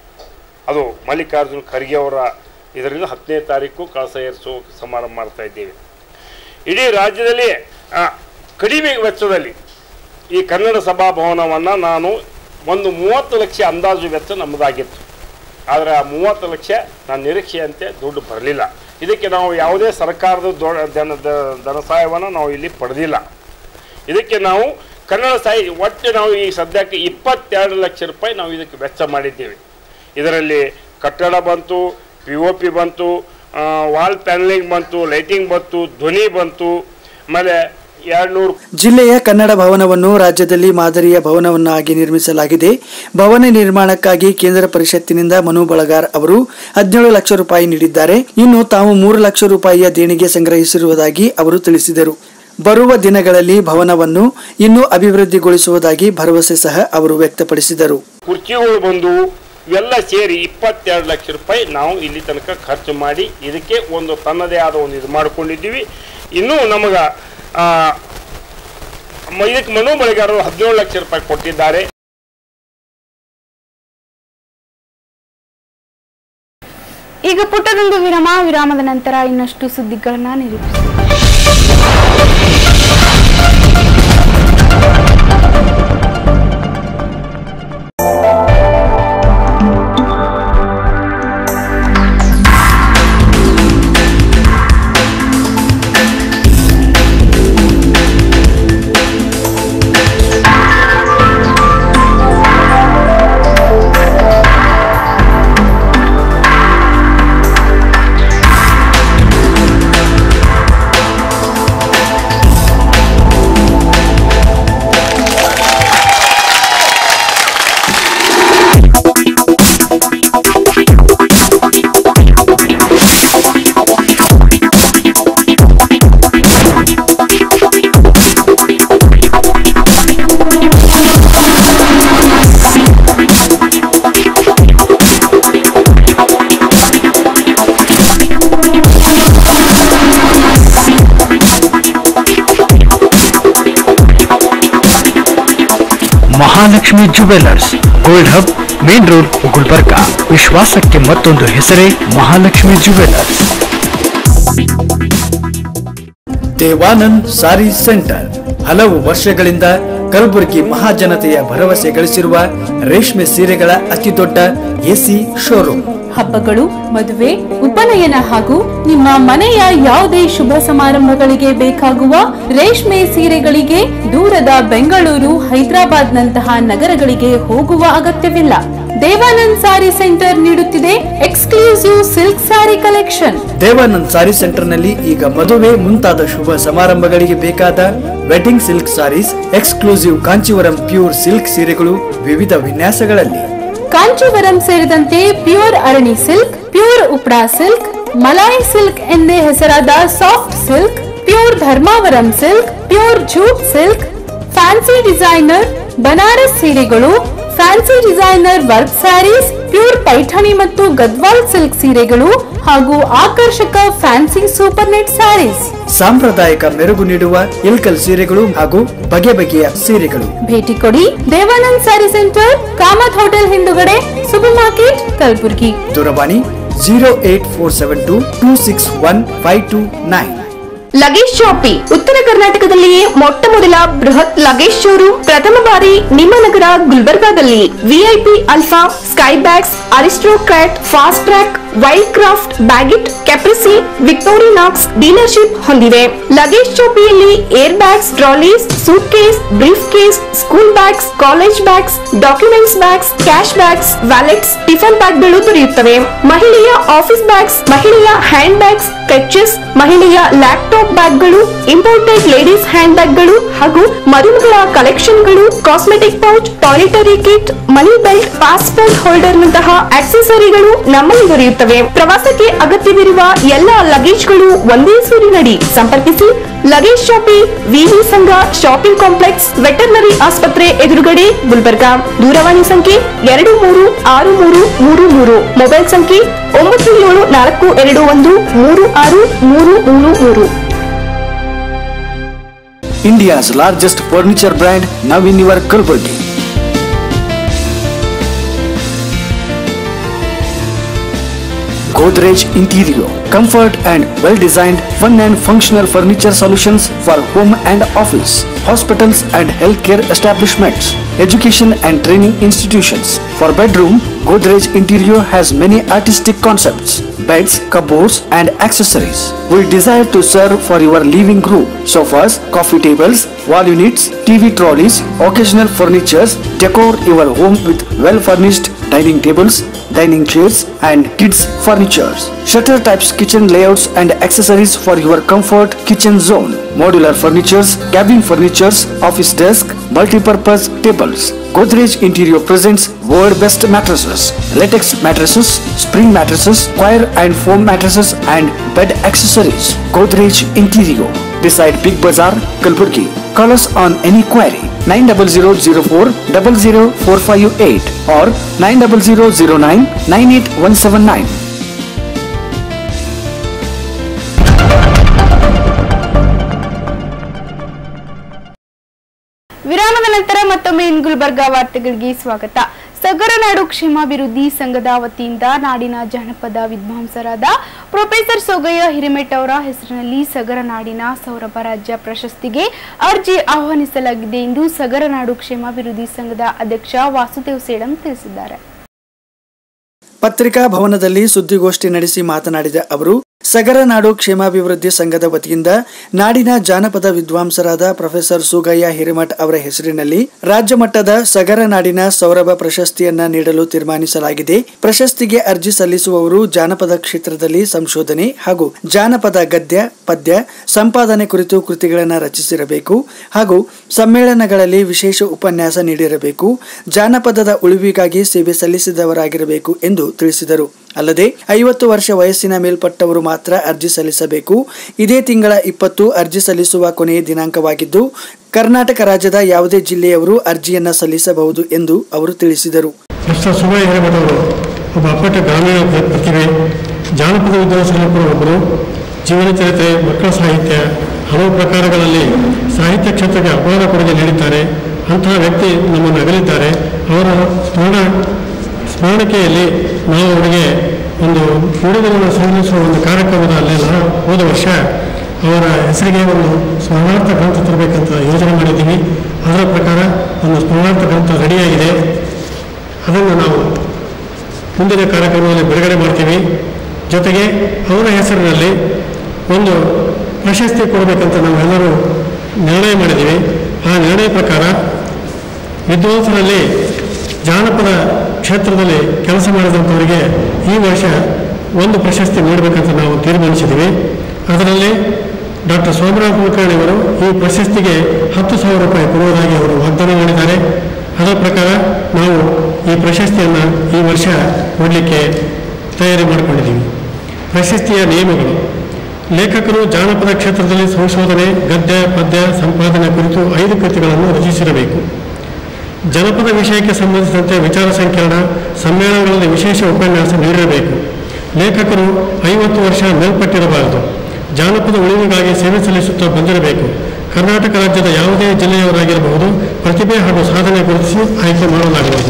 Speaker 8: ಅದು ಮಲ್ಲಿಕಾರ್ಜುನ್ ಖರ್ಗೆ ಅವರ ಇದರಿಂದ ಹತ್ತನೇ ತಾರೀಕು ಕಳಸ ಏರಿಸುವ ಸಮಾರಂಭ ಮಾಡ್ತಾ ಇದ್ದೇವೆ ಇಡೀ ರಾಜ್ಯದಲ್ಲಿ ಆ, ಕಡಿಮೆ ವೆಚ್ಚದಲ್ಲಿ ಈ ಕನ್ನಡ ಸಭಾಭವನವನ್ನು ನಾನು ಒಂದು ಮೂವತ್ತು ಲಕ್ಷ ಅಂದಾಜು ವೆಚ್ಚ ನಮ್ಮದಾಗಿತ್ತು ಆದರೆ ಆ ಮೂವತ್ತು ಲಕ್ಷ ನಾನು ನಿರೀಕ್ಷೆಯಂತೆ ದುಡ್ಡು ಬರಲಿಲ್ಲ ಇದಕ್ಕೆ ನಾವು ಯಾವುದೇ ಸರ್ಕಾರದ ದೊ ಧನ ದ- ಧನ ಸಹಾಯವನ್ನು ನಾವು ಇಲ್ಲಿ ಪಡೆದಿಲ್ಲ ಇದಕ್ಕೆ ನಾವು ಕನ್ನಡ ಸಾಹಿ ಒಟ್ಟು ನಾವು ಈ ಸದ್ಯಕ್ಕೆ ಇಪ್ಪತ್ತೆರಡು ಲಕ್ಷ ರೂಪಾಯಿ ನಾವು ಇದಕ್ಕೆ ವೆಚ್ಚ ಮಾಡಿದ್ದೇವೆ ಇದರಲ್ಲಿ ಕಟ್ಟಡ ಬಂತು ಪಿ ಒ ಪಿ ಬಂತು ವಾಲ್ ಪ್ಯಾನಲಿಂಗ್ ಬಂತು ಲೈಟಿಂಗ್ ಬಂತು ಧ್ವನಿ ಬಂತು ಆಮೇಲೆ ಎರಡು ನೂರು
Speaker 4: ಜಿಲ್ಲೆಯ ಕನ್ನಡ ಭವನವನ್ನು ರಾಜ್ಯದಲ್ಲಿ ಮಾದರಿಯ ಭವನವನ್ನಾಗಿ ನಿರ್ಮಿಸಲಾಗಿದೆ ಭವನ ನಿರ್ಮಾಣಕ್ಕಾಗಿ ಕೇಂದ್ರ ಪರಿಷತ್ತಿನಿಂದ ಮನು ಬಳಗಾರ್ ಅವರು ಹದಿನೇಳು ಲಕ್ಷ ರೂಪಾಯಿ ನೀಡಿದ್ದಾರೆ ಇನ್ನು ತಾವು ಮೂರು ಲಕ್ಷ ರೂಪಾಯಿಯ ದೇಣಿಗೆ ಸಂಗ್ರಹಿಸಿರುವುದಾಗಿ ಅವರು ತಿಳಿಸಿದರು ಬರುವ ದಿನಗಳಲ್ಲಿ ಭವನವನ್ನು ಇನ್ನೂ ಅಭಿವೃದ್ಧಿಗೊಳಿಸುವುದಾಗಿ ಭರವಸೆ ಸಹ ಅವರು ವ್ಯಕ್ತಪಡಿಸಿದರು
Speaker 8: ಕುರ್ಚಿಗಳು ಬಂದು ಇವೆಲ್ಲ ಸೇರಿ ಇಪ್ಪತ್ತೆರಡು ಲಕ್ಷ ರೂಪಾಯಿ ನಾವು ಇಲ್ಲಿ ತನಕ ಖರ್ಚು ಮಾಡಿ ಇದಕ್ಕೆ ಒಂದು ತನ್ನದೇ ಆದ ಒಂದು ಇದು ಮಾಡಿಕೊಂಡಿದ್ದೀವಿ ಇನ್ನೂ ನಮಗೆ ಇದಕ್ಕೆ ಮನು ಬಳಿಗಾರರು ಹದಿನೇಳು ಲಕ್ಷ ರೂಪಾಯಿ ಕೊಟ್ಟಿದ್ದಾರೆ
Speaker 5: ಈಗ ಪುಟ್ಟದೊಂದು ವಿರಾಮ ವಿರಾಮದ ನಂತರ ಇನ್ನಷ್ಟು ಸುದ್ದಿಗಳನ್ನ ನಿರೂಪಿಸಿ
Speaker 1: Mahalakshmi jewellers gold hub main road Gulbarga ವಿಶ್ವಾಸಕ್ಕೆ ಮತ್ತೊಂದು ಹೆಸರೇ ಮಹಾಲಕ್ಷ್ಮಿ ಜುವೆಲ್ಲರ್ಸ್
Speaker 4: ದೇವಾನಂದ್ ಸಾರಿ ಸೆಂಟರ್ ಹಲವು ವರ್ಷಗಳಿಂದ ಕಲಬುರಗಿ ಮಹಾಜನತೆಯ ಭರವಸೆ ಗಳಿಸಿರುವ ರೇಷ್ಮೆ ಸೀರೆಗಳ ಅತಿದೊಡ್ಡ ಎಸಿ ಶೋರೂಮ್
Speaker 2: ಹಬ್ಬಗಳು ಮದುವೆ ಉಪನಯನ ಹಾಗೂ ನಿಮ್ಮ ಮನೆಯ ಯಾವುದೇ ಶುಭ ಸಮಾರಂಭಗಳಿಗೆ ಬೇಕಾಗುವ ರೇಷ್ಮೆ ಸೀರೆಗಳಿಗೆ ದೂರದ ಬೆಂಗಳೂರು ಹೈದರಾಬಾದ್ ನಂತಹ ನಗರಗಳಿಗೆ ಹೋಗುವ ಅಗತ್ಯವಿಲ್ಲ ದೇವಾನಂದ್ ಸಾರಿ ಸೆಂಟರ್ ನೀಡುತ್ತಿದೆ exclusive silk sari collection
Speaker 4: Devanand sari ಸೆಂಟರ್ನಲ್ಲಿ ಈಗ ಮದುವೆ ಮುಂತಾದ ಶುಭ ಸಮಾರಂಭಗಳಿಗೆ ಬೇಕಾದ wedding silk saris exclusive Kanjeevaram pure silk ಸೀರೆಗಳು ವಿವಿಧ ವಿನ್ಯಾಸಗಳಲ್ಲಿ
Speaker 2: ಕಾಂಚೀವರಂ ಸೇರಿದಂತೆ pure Arani silk pure Uppada silk Malai silk ಎಂದೇ ಹೆಸರಾದ soft silk pure Dharmavaram silk pure jute silk fancy designer Banaras ಸೀರೆಗಳು fancy designer work saris pure Paithani ಮತ್ತು ಗದ್ವಾಲ್ ಸಿಲ್ಕ್ ಸೀರೆಗಳು ಹಾಗೂ ಆಕರ್ಷಕ ಫ್ಯಾನ್ಸಿ ಸೂಪರ್ ನೆಟ್ ಸ್ಯಾರೀಸ್
Speaker 4: ಸಾಂಪ್ರದಾಯಿಕ ಮೆರುಗು ನೀಡುವ ಇಲ್ಕಲ್ ಸೀರೆಗಳು ಹಾಗೂ ಬಗೆ ಬಗೆಯ ಸೀರೆಗಳು
Speaker 2: ಭೇಟಿ ಕೊಡಿ ದೇವಾನಂದ್ ಸ್ಯಾರಿ ಸೆಂಟರ್ ಕಾಮತ್ ಹೋಟೆಲ್ ಹಿಂದುಗಡೆ ಸೂಪರ್ ಮಾರ್ಕೆಟ್ ಕಲಬುರಗಿ
Speaker 4: ದೂರವಾಣಿ zero eight four seven two two six one five two nine
Speaker 3: luggage shoppe ಉತ್ತರ ಕರ್ನಾಟಕದಲ್ಲಿಯೇ ಮೊಟ್ಟ ಮೊದಲ ಬೃಹತ್ ಲಗೇಜ್ ಶೋರೂಮ್ ಪ್ರಥಮ ಬಾರಿ ನಿಮ್ಮ ನಗರ ಗುಲ್ಬರ್ಗಾದಲ್ಲಿ VIP Alpha Skybags Aristocrat Fastrack Wildcraft Baggit Caprese Victorinox dealership ಹೊಂದಿವೆ ಲಗೇಜ್ ಶಾಪಿಯಲ್ಲಿ air bags trolleys suitcase briefcase school bags college bags documents bags cash bags wallets tiffin ಬ್ಯಾಗ್ಗಳು ದೊರೆಯುತ್ತವೆ ಮಹಿಳೆಯ office bags ಮಹಿಳೆಯ hand bags clutches ಮಹಿಳೆಯ laptop ಬ್ಯಾಗ್ಗಳು imported ladies hand ಬ್ಯಾಗ್ಗಳು ಹಾಗೂ ಮರುಮಗಳ ಕಲೆಕ್ಷನ್ಗಳು cosmetic pouch toiletry kit money belt passport holder ನಂತಹ ಆಕ್ಸೆಸರಿಗಳು ನಮ್ಮಲ್ಲಿ ದೊರೆಯುತ್ತವೆ ಪ್ರವಾಸಕ್ಕೆ ಅಗತ್ಯವಿರುವ ಎಲ್ಲ ಲಗೇಜ್ಗಳು ಒಂದೇ ಸೂರಿನಡಿ ಸಂಪರ್ಕಿಸಿ luggage shoppe VV Sangha shopping complex veterinary ಆಸ್ಪತ್ರೆ ಎದುರುಗಡೆ ಗುಲ್ಬರ್ಗಾ ದೂರವಾಣಿ ಸಂಖ್ಯೆ ಎರಡು ಮೂರು ಆರು ಮೂರು ಮೂರು ಮೂರು ಮೊಬೈಲ್ ಸಂಖ್ಯೆ ಒಂಬತ್ತು ಏಳು ನಾಲ್ಕು ಎರಡು ಒಂದು ಮೂರು ಆರು ಮೂರು ಮೂರು ಮೂರು
Speaker 4: India's largest furniture brand now in your Kalaburgi Godrej Interior. Comfort and well-designed, fun and functional furniture solutions for home and office, hospitals and healthcare establishments, education and training institutions. For bedroom, Godrej Interior has many artistic concepts, beds, cupboards and accessories. We desire to serve for your living room, sofas, coffee tables, wall units, TV trolleys, occasional furnitures, decor your home with well-furnished dining tables, dining chairs and kids furnitures. Shutter types kitchen layouts and accessories for your comfort kitchen zone. Modular furnitures, cabin furnitures, office desk, multi-purpose tables. Godrej Interior presents world best mattresses, latex mattresses, spring mattresses, square and foam mattresses and bed accessories. Godrej Interior beside Big Bazaar, Kalburgi. Call us on any query 90004 00458 or 90009 98179.
Speaker 5: ವಿರಾಮದ ನಂತರ ಮತ್ತೊಮ್ಮೆ ಇನ್ ಗುಲ್ಬರ್ಗಾ ವಾರ್ತೆಗಳಿಗೆ ಸ್ವಾಗತ ಸಗರನಾಡು ಕ್ಷೇಮಾಭಿವೃದ್ಧಿ ಸಂಘದ ವತಿಯಿಂದ ನಾಡಿನ ಜಾನಪದ ವಿದ್ವಾಂಸರಾದ professor ಸೊಗಯ್ಯ Hiremath ಅವರ ಹೆಸರಿನಲ್ಲಿ ಸಗರನಾಡಿನ ಸೌರಭ ರಾಜ್ಯ ಪ್ರಶಸ್ತಿಗೆ ಅರ್ಜಿ ಆಹ್ವಾನಿಸಲಾಗಿದೆ ಎಂದು ಸಗರನಾಡು ಕ್ಷೇಮಾಭಿವೃದ್ಧಿ ಸಂಘದ ಅಧ್ಯಕ್ಷ ವಾಸುದೇವ್ ಸೇಡಂ ತಿಳಿಸಿದ್ದಾರೆ
Speaker 4: ಪತ್ರಿಕಾ ಭವನದಲ್ಲಿ ಸುದ್ದಿಗೋಷ್ಠಿ ನಡೆಸಿ ಮಾತನಾಡಿದ ಅವರು ಸಗರನಾಡು ಕ್ಷೇಮಾಭಿವೃದ್ಧಿ ಸಂಘದ ವತಿಯಿಂದ ನಾಡಿನ ಜಾನಪದ ವಿದ್ವಾಂಸರಾದ ಪ್ರೊಫೆಸರ್ ಸುಗಯ್ಯ ಹಿರೇಮಠ್ ಅವರ ಹೆಸರಿನಲ್ಲಿ ರಾಜ್ಯ ಮಟ್ಟದ ಸಗರ ನಾಡಿನ ಸೌರಭ ಪ್ರಶಸ್ತಿಯನ್ನ ನೀಡಲು ತೀರ್ಮಾನಿಸಲಾಗಿದೆ ಪ್ರಶಸ್ತಿಗೆ ಅರ್ಜಿ ಸಲ್ಲಿಸುವವರು ಜಾನಪದ ಕ್ಷೇತ್ರದಲ್ಲಿ ಸಂಶೋಧನೆ ಹಾಗೂ ಜಾನಪದ ಗದ್ಯ ಪದ್ಯ ಸಂಪಾದನೆ ಕುರಿತು ಕೃತಿಗಳನ್ನು ರಚಿಸಿರಬೇಕು ಹಾಗೂ ಸಮ್ಮೇಳನಗಳಲ್ಲಿ ವಿಶೇಷ ಉಪನ್ಯಾಸ ನೀಡಿರಬೇಕು ಜಾನಪದದ ಉಳಿವಿಗಾಗಿ ಸೇವೆ ಸಲ್ಲಿಸಿದವರಾಗಿರಬೇಕು ಎಂದು ತಿಳಿಸಿದರು ಅಲ್ಲದೆ ಐವತ್ತು ವರ್ಷ ವಯಸ್ಸಿನ ಮೇಲ್ಪಟ್ಟವರು ಮಾತ್ರ ಅರ್ಜಿ ಸಲ್ಲಿಸಬೇಕು ಇದೇ ತಿಂಗಳ ಇಪ್ಪತ್ತು ಅರ್ಜಿ ಸಲ್ಲಿಸುವ ಕೊನೆಯ ದಿನಾಂಕವಾಗಿದ್ದು ಕರ್ನಾಟಕ ರಾಜ್ಯದ ಯಾವುದೇ ಜಿಲ್ಲೆಯವರು ಅರ್ಜಿಯನ್ನ ಸಲ್ಲಿಸಬಹುದು ಎಂದು ಅವರು ತಿಳಿಸಿದರು
Speaker 9: ಪ್ರೊಫೆಸರ್ ಸುಮಯ ಹಿರೇಮಠವರು ಒಬ್ಬ ಅಪ್ಪಟ ಗ್ರಾಮೀಣ ಪ್ರ- ಪ್ರತಿಭೆ ಜಾನಪದ ವಿದ್ವಾಂಸರು ಕೂಡ ಒಬ್ಬರು ಜೀವನ ಚರಿತ್ರೆ ಮಕ್ಕಳ ಸಾಹಿತ್ಯ ಹಲವು ಪ್ರಕಾರಗಳಲ್ಲಿ ಸಾಹಿತ್ಯ ಕ್ಷೇತ್ರಕ್ಕೆ ಅಪಾರ ಕೊಡುಗೆ ನೀಡಿದ್ದಾರೆ ಅಂತಹ ವ್ಯಕ್ತಿ ನಮ್ಮನ್ನು ಅಗಲಿದ್ದಾರೆ ಅವರ ಸ್ಮರಣ ಸ್ಮರಣೆಯಲ್ಲಿ ನಾವು ಅವರಿಗೆ ಒಂದು ನುಡಿಗಳನ್ನು ಸಂಗ್ರಹಿಸುವ ಒಂದು ಕಾರ್ಯಕ್ರಮದಲ್ಲಿ ನಾವು ಹೋದ ವರ್ಷ ಅವರ ಹೆಸರಿಗೆ ಒಂದು ಸ್ಮರಣಾರ್ಥ ಗ್ರಂಥ ತರಬೇಕಂತ ಯೋಜನೆ ಮಾಡಿದ್ದೀವಿ ಅದರ ಪ್ರಕಾರ ಒಂದು ಸ್ಮರಣಾರ್ಥ ಗ್ರಂಥ ರೆಡಿಯಾಗಿದೆ ಅದನ್ನು ನಾವು ಮುಂದಿನ ಕಾರ್ಯಕ್ರಮದಲ್ಲಿ ಬಿಡುಗಡೆ ಮಾಡ್ತೀವಿ ಜೊತೆಗೆ ಅವರ ಹೆಸರಿನಲ್ಲಿ ಒಂದು ಪ್ರಶಸ್ತಿ ಕೊಡಬೇಕಂತ ನಾವೆಲ್ಲರೂ ನಿರ್ಣಯ ಮಾಡಿದ್ದೀವಿ ಆ ನಿರ್ಣಯ ಪ್ರಕಾರ ವಿದ್ವಾಂಸರಲ್ಲಿ ಜಾನಪದ ಕ್ಷೇತ್ರದಲ್ಲಿ ಕೆಲಸ ಮಾಡಿದಂಥವರಿಗೆ ಈ ವರ್ಷ ಒಂದು ಪ್ರಶಸ್ತಿ ನೀಡಬೇಕಂತ ನಾವು ತೀರ್ಮಾನಿಸಿದ್ದೀವಿ ಅದರಲ್ಲಿ ಡಾಕ್ಟರ್ ಸೋಮನಾಥ್ ಕುಲಕರ್ಣಿ ಅವರು ಈ ಪ್ರಶಸ್ತಿಗೆ ಹತ್ತು ಸಾವಿರ ರೂಪಾಯಿ ಕೊಡುವುದಾಗಿ ಅವರು ವಾಗ್ದಾನ ಮಾಡಿದ್ದಾರೆ ಅದರ ಪ್ರಕಾರ ನಾವು ಈ ಪ್ರಶಸ್ತಿಯನ್ನು ಈ ವರ್ಷ ಕೊಡಲಿಕ್ಕೆ ತಯಾರಿ ಮಾಡಿಕೊಂಡಿದ್ದೀವಿ ಪ್ರಶಸ್ತಿಯ ನಿಯಮಗಳು ಲೇಖಕರು ಜಾನಪದ ಕ್ಷೇತ್ರದಲ್ಲಿ ಸಂಶೋಧನೆ ಗದ್ಯ ಪದ್ಯ ಸಂಪಾದನೆ ಕುರಿತು ಐದು ಕೃತಿಗಳನ್ನು ರಚಿಸಿರಬೇಕು ಜನಪದ ವಿಷಯಕ್ಕೆ ಸಂಬಂಧಿಸಿದಂತೆ ವಿಚಾರ ಸಂಕಿರಣ ಸಮ್ಮೇಳನಗಳಲ್ಲಿ ವಿಶೇಷ ಉಪನ್ಯಾಸ ನೀಡಿರಬೇಕು ಲೇಖಕರು ಐವತ್ತು ವರ್ಷ ಮೇಲ್ಪಟ್ಟಿರಬಾರದು ಜಾನಪದ ಉಳಿವಿಗಾಗಿ ಸೇವೆ ಸಲ್ಲಿಸುತ್ತಾ ಬಂದಿರಬೇಕು ಕರ್ನಾಟಕ ರಾಜ್ಯದ ಯಾವುದೇ ಜಿಲ್ಲೆಯವರಾಗಿರಬಹುದು ಪ್ರತಿಭೆ ಹಾಗೂ ಸಾಧನೆ ಗುರುತಿಸಿ ಆಯ್ಕೆ ಮಾಡಲಾಗುವುದು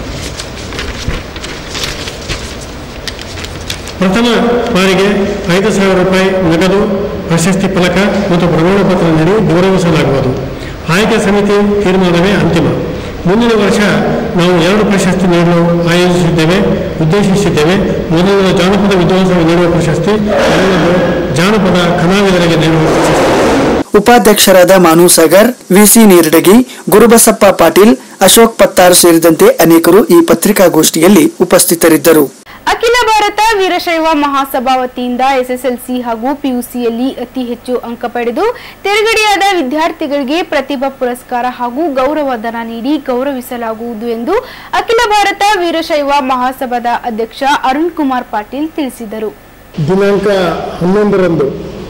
Speaker 9: ಪ್ರಥಮ ಬಾರಿಗೆ ಐದು ಸಾವಿರ ರೂಪಾಯಿ ನಗದು ಪ್ರಶಸ್ತಿ ಫಲಕ ಮತ್ತು ಪ್ರಮಾಣ ಪತ್ರ ನೀಡಿ ಗೌರವಿಸಲಾಗುವುದು ಆಯ್ಕೆ ಸಮಿತಿ ತೀರ್ಮಾನವೇ ಅಂತಿಮ ಮುಂದಿನ ವರ್ಷ ನಾವು ಎರಡು ಪ್ರಶಸ್ತಿ ನೀಡಲು ಆಯೋಜಿಸಿದ್ದೇವೆ ಉದ್ದೇಶಿಸಿದ್ದೇವೆ ಮೊದಲನೇದು ಜಾನಪದ ವಿದ್ವಾಂಸರಿಗೆ ನೀಡುವ ಪ್ರಶಸ್ತಿ ಎರಡನೇದು ಜಾನಪದ ಕಲಾವಿದರಿಗೆ ನೀಡುವ ಪ್ರಶಸ್ತಿ
Speaker 4: ಉಪಾಧ್ಯಕ್ಷರಾದ ಮಾನು ಸಾಗರ್ ವಿಸಿ ನೀರಡಗಿ ಗುರುಬಸಪ್ಪ ಪಾಟೀಲ್ ಅಶೋಕ್ ಪತ್ತಾರ್ ಸೇರಿದಂತೆ ಅನೇಕರು ಈ ಪತ್ರಿಕಾಗೋಷ್ಠಿಯಲ್ಲಿ ಉಪಸ್ಥಿತರಿದ್ದರು
Speaker 5: ಅಖಿಲ ಭಾರತ ವೀರಶೈವ ಮಹಾಸಭಾ ವತಿಯಿಂದ ಎಸ್ಎಸ್ಎಲ್ಸಿ ಹಾಗೂ ಪಿಯುಸಿಯಲ್ಲಿ ಅತಿ ಹೆಚ್ಚು ಅಂಕ ಪಡೆದು ತೆರಗಡೆಯಾದ ವಿದ್ಯಾರ್ಥಿಗಳಿಗೆ ಪ್ರತಿಭಾ ಪುರಸ್ಕಾರ ಹಾಗೂ ಗೌರವಧನ ನೀಡಿ ಗೌರವಿಸಲಾಗುವುದು ಎಂದು ಅಖಿಲ ಭಾರತ ವೀರಶೈವ ಮಹಾಸಭಾದ ಅಧ್ಯಕ್ಷ ಅರುಣ್ ಕುಮಾರ್ ಪಾಟೀಲ್ ತಿಳಿಸಿದರು
Speaker 9: ದಿನಾಂಕ ಹನ್ನೊಂದರಂದು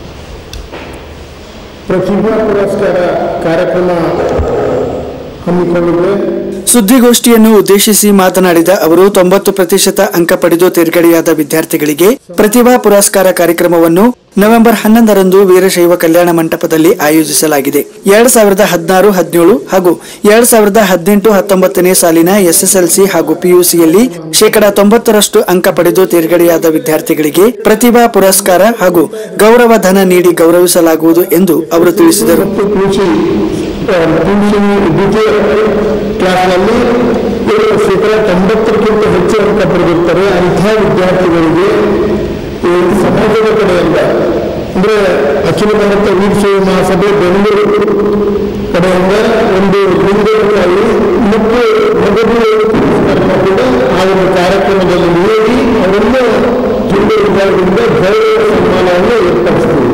Speaker 9: ಪ್ರತಿಭಾ ಪುರಸ್ಕಾರ ಕಾರ್ಯಕ್ರಮ ಹಮ್ಮಿಕೊಂಡಿದೆ
Speaker 4: ಸುದ್ದಿಗೋಷ್ಠಿಯನ್ನು ಉದ್ದೇಶಿಸಿ ಮಾತನಾಡಿದ ಅವರು ತೊಂಬತ್ತು ಪ್ರತಿಶತ ಅಂಕ ಪಡೆದು ತೇರ್ಗಡೆಯಾದ ವಿದ್ಯಾರ್ಥಿಗಳಿಗೆ ಪ್ರತಿಭಾ ಪುರಸ್ಕಾರ ಕಾರ್ಯಕ್ರಮವನ್ನು ನವೆಂಬರ್ ಹನ್ನೊಂದರಂದು ವೀರಶೈವ ಕಲ್ಯಾಣ ಮಂಟಪದಲ್ಲಿ ಆಯೋಜಿಸಲಾಗಿದೆ ಎರಡ್ ಸಾವಿರದ ಹದಿನಾರು ಹದಿನೇಳು ಹಾಗೂ ಎರಡ್ ಸಾವಿರದ ಹದಿನೆಂಟು ಹತ್ತೊಂಬತ್ತನೇ ಸಾಲಿನ ಎಸ್ಎಸ್ಎಲ್ಸಿ ಹಾಗೂ ಪಿಯುಸಿಯಲ್ಲಿ ಶೇಕಡಾ ತೊಂಬತ್ತರಷ್ಟು ಅಂಕ ಪಡೆದು ತೇರ್ಗಡೆಯಾದ ವಿದ್ಯಾರ್ಥಿಗಳಿಗೆ ಪ್ರತಿಭಾ ಪುರಸ್ಕಾರ ಹಾಗೂ ಗೌರವ ಧನ ನೀಡಿ ಗೌರವಿಸಲಾಗುವುದು ಎಂದು ಅವರು ತಿಳಿಸಿದರು
Speaker 9: ಮತ್ತು ಕೃಷಿ ಆ, ಕೃಷಿ ದ್ವಿತೀಯ ಕ್ಲಾಸ್ನಲ್ಲಿ ಇವರು ಶೇಕಡ ತೊಂಬತ್ತಕ್ಕಿಂತ ಹೆಚ್ಚು ಅಂಕ ಪಡೆದಿರ್ತಾರೆ ಅಂಥ ವಿದ್ಯಾರ್ಥಿಗಳಿಗೆ ಈ ಸಮಾಜದ ಕಡೆಯಿಂದ ಅಂದರೆ ಅಖಿಲ ಭಾರತ ವೀರಶೈವ ಮಹಾಸಭೆ ಬೆಂಗಳೂರು ಕಡೆಯಿಂದ ಒಂದು ಲಿಂಗಕ್ಕಾಗಿ ಮತ್ತು ನಗದು ಪುರಸ್ಕಾರವನ್ನು ಕೂಡ ಆ ಒಂದು ಕಾರ್ಯಕ್ರಮದಲ್ಲಿ ನೀಡಿ ಅವರನ್ನು ಜಿಲ್ಲೆ ವಿಭಾಗದಿಂದ ಗೌರವ ಸನ್ಮಾನವನ್ನು ಏರ್ಪಡಿಸ್ತೀವಿ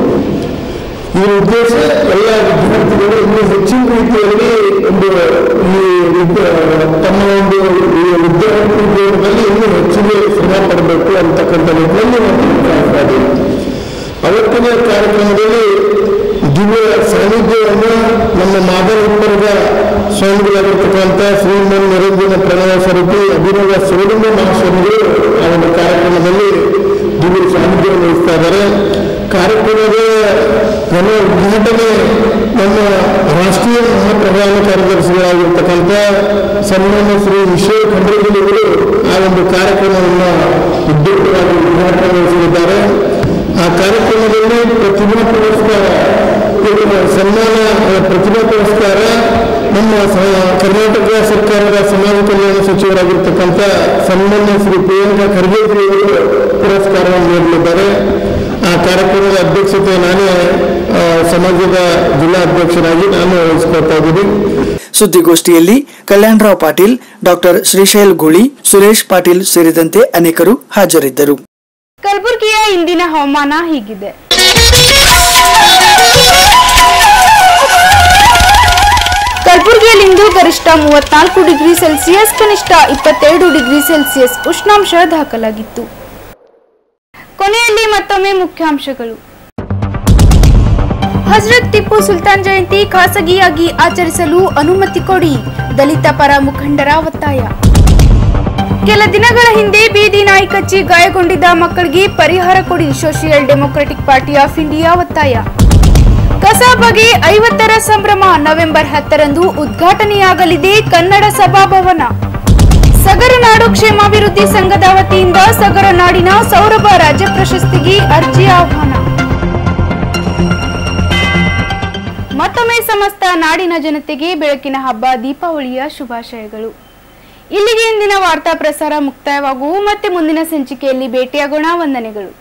Speaker 9: ಈ ಉದ್ದೇಶ ಎಲ್ಲ ವಿದ್ಯಾರ್ಥಿಗಳು ಇನ್ನೂ ಹೆಚ್ಚಿನ ರೀತಿಯಲ್ಲಿ ಒಂದು ಈ ವಿದ್ಯ- ತಮ್ಮ ಒಂದು ಈ ವಿದ್ಯಾರ್ಥಿ ಜೀವನದಲ್ಲಿ ಇನ್ನೂ ಹೆಚ್ಚಿಗೆ ಶ್ರಮ ಪಡಬೇಕು ಅಂತಕ್ಕಂಥ ನಿಟ್ಟಿನಲ್ಲಿ ನಾವು ಮಾಡ್ತಾ ಇದ್ದೀವಿ. ಅವತ್ತಿನ ಕಾರ್ಯಕ್ರಮದಲ್ಲಿ ದಿವ್ಯ ಸಾನ್ನಿಧ್ಯವನ್ನು ನಮ್ಮ ಮಾದರಿಪುರದ ಸ್ವಾಮಿಗಳಾಗಿರ್ತಕ್ಕಂಥ ಶ್ರೀಮನ್ ನಿರಂಜನ ಪ್ರಣವ ಸ್ವರೂಪಿ ಅಭಿನವ ಶಿವಲಿಂಗ ಮಹಾಸ್ವಾಮಿಗಳು ಆ ಒಂದು ಕಾರ್ಯಕ್ರಮದಲ್ಲಿ ದಿವ್ಯ ಸಾನ್ನಿಧ್ಯವನ್ನು ವಹಿಸ್ತಾ ಇದ್ದಾರೆ ಕಾರ್ಯಕ್ರಮದ ನಮ್ಮ ಉದ್ಘಾಟನೆ ನಮ್ಮ ರಾಷ್ಟ್ರೀಯ ಮಹಾಪ್ರಧಾನ ಕಾರ್ಯದರ್ಶಿಗಳಾಗಿರ್ತಕ್ಕಂಥ ಸನ್ಮಾನ್ಯ ಶ್ರೀ ವಿಶ್ವ ಖಂಡ್ರೇಗಿರಿಗಳು ಆ ಒಂದು ಕಾರ್ಯಕ್ರಮವನ್ನು ಉದ್ಯೋಗವಾಗಿ ಉದ್ಘಾಟನೆಗೊಳಿಸಲಿದ್ದಾರೆ ಆ ಕಾರ್ಯಕ್ರಮದಲ್ಲಿ ಪ್ರತಿಭಾ ಪುರಸ್ಕಾರ ಇವರ ಸನ್ಮಾನ ಆ, ಪ್ರತಿಭಾ ಪುರಸ್ಕಾರ ನಮ್ಮ ಸ- ಕರ್ನಾಟಕ ಸರ್ಕಾರದ ಸಮಾಜ ಕಲ್ಯಾಣ ಸಚಿವರಾಗಿರ್ತಕ್ಕಂಥ ಸನ್ಮಾನ್ಯ ಶ್ರೀ ಪ್ರಿಯಾಂಕಾ ಖರ್ಗೆ ಅವರು ಪುರಸ್ಕಾರವನ್ನು ನೀಡಲಿದ್ದಾರೆ ಆ ಕಾರ್ಯಕ್ರಮದ ಅಧ್ಯಕ್ಷತೆ ನಾನೇ ಆ, ಸಮಾಜದ ಜಿಲ್ಲಾ ಅಧ್ಯಕ್ಷರಾಗಿ ನಾನು ವಹಿಸ್ಕೊಳ್ತಾ ಇದ್ದೀನಿ
Speaker 4: ಸುದ್ದಿಗೋಷ್ಠಿಯಲ್ಲಿ ಕಲ್ಯಾಣರಾವ್ ಪಾಟೀಲ್ ಡಾಕ್ಟರ್ ಶ್ರೀಶೈಲ್ ಗುಳಿ ಸುರೇಶ್ ಪಾಟೀಲ್ ಸೇರಿದಂತೆ ಅನೇಕರು ಹಾಜರಿದ್ದರು
Speaker 5: ಕಲಬುರಗಿಯ ಇಂದಿನ ಹವಾಮಾನ ಹೀಗಿದೆ ಕಲಬುರಗಿಯಲ್ಲಿಂದು ಗರಿಷ್ಠ ಮೂವತ್ನಾಲ್ಕು ಡಿಗ್ರಿ ಸೆಲ್ಸಿಯಸ್ ಕನಿಷ್ಠ ಇಪ್ಪತ್ತೆರಡು ಡಿಗ್ರಿ ಸೆಲ್ಸಿಯಸ್ ಉಷ್ಣಾಂಶ ದಾಖಲಾಗಿತ್ತು ಕೊನೆಯಲ್ಲಿ ಮತ್ತೊಮ್ಮೆ ಮುಖ್ಯಾಂಶಗಳು ಹಜರತ್ ಟಿಪ್ಪು ಸುಲ್ತಾನ್ ಜಯಂತಿ ಖಾಸಗಿಯಾಗಿ ಆಚರಿಸಲು ಅನುಮತಿ ಕೊಡಿ ದಲಿತ ಪರ ಮುಖಂಡರ ಒತ್ತಾಯ ಕೆಲ ದಿನಗಳ ಹಿಂದೆ ಬೀದಿ ನಾಯಿ ಕಚ್ಚಿ ಗಾಯಗೊಂಡಿದ್ದ ಮಕ್ಕಳಿಗೆ ಪರಿಹಾರ ಕೊಡಿ Social Democratic Party of India ಒತ್ತಾಯ ಕಸಾಬಗೆ ಐವತ್ತರ ಸಂಭ್ರಮ ನವೆಂಬರ್ ಹತ್ತರಂದು ಉದ್ಘಾಟನೆಯಾಗಲಿದೆ ಕನ್ನಡ ಸಭಾಭವನ ಸಗರನಾಡು ಕ್ಷೇಮಾಭಿವೃದ್ಧಿ ಸಂಘದ ವತಿಯಿಂದ ಸಗರನಾಡಿನ ಸೌರಭ ರಾಜ್ಯ ಪ್ರಶಸ್ತಿಗೆ ಅರ್ಜಿ ಆಹ್ವಾನ ಮತ್ತೊಮ್ಮೆ ಸಮಸ್ತ ನಾಡಿನ ಜನತೆಗೆ ಬೆಳಕಿನ ಹಬ್ಬ ದೀಪಾವಳಿಯ ಶುಭಾಶಯಗಳು ಇಲ್ಲಿಗೆ ಇಂದಿನ ವಾರ್ತಾ ಪ್ರಸಾರ ಮುಕ್ತಾಯವಾಗುವು ಮತ್ತೆ ಮುಂದಿನ ಸಂಚಿಕೆಯಲ್ಲಿ ಭೇಟಿಯಾಗೋಣ ವಂದನೆಗಳು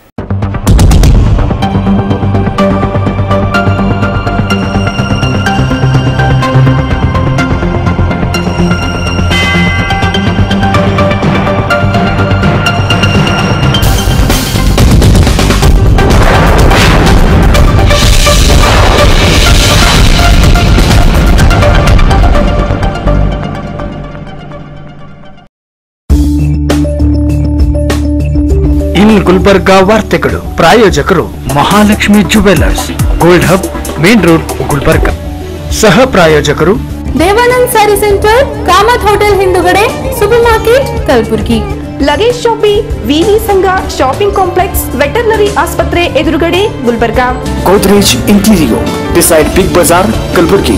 Speaker 1: ಇನ್ ಗುಲ್ಬರ್ಗಾ ವಾರ್ತೆಗಳು ಪ್ರಾಯೋಜಕರು Mahalakshmi jewellers gold hub main road Gulbarga ಸಹ ಪ್ರಾಯೋಜಕರು
Speaker 2: ದೇವಾನಂದ್ ಸ್ಯಾರಿ ಸೆಂಟರ್ ಕಾಮತ್ ಹೋಟೆಲ್ ಹಿಂದುಗಡೆ super market Kalaburgi
Speaker 3: luggage shoppe VV Sangha shopping complex veterinary ಆಸ್ಪತ್ರೆ ಎದುರುಗಡೆ Gulbarga
Speaker 4: Godrej Interior beside Big Bazaar, Kalburgi.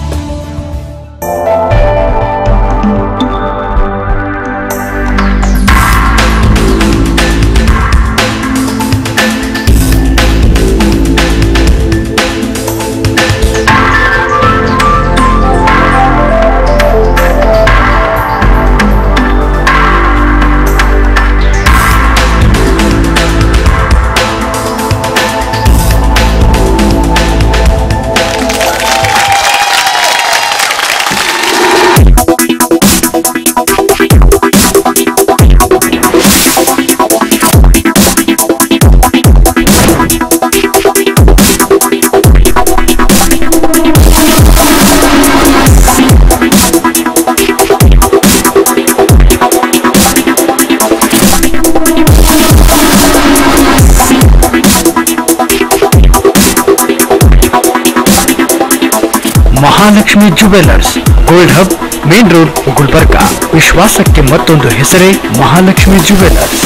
Speaker 1: Mahalakshmi jewellers gold hub main road Gulbarga ವಿಶ್ವಾಸಕ್ಕೆ ಮತ್ತೊಂದು ಹೆಸರೇ ಮಹಾಲಕ್ಷ್ಮಿ ಜುವೆಲ್ಲರ್ಸ್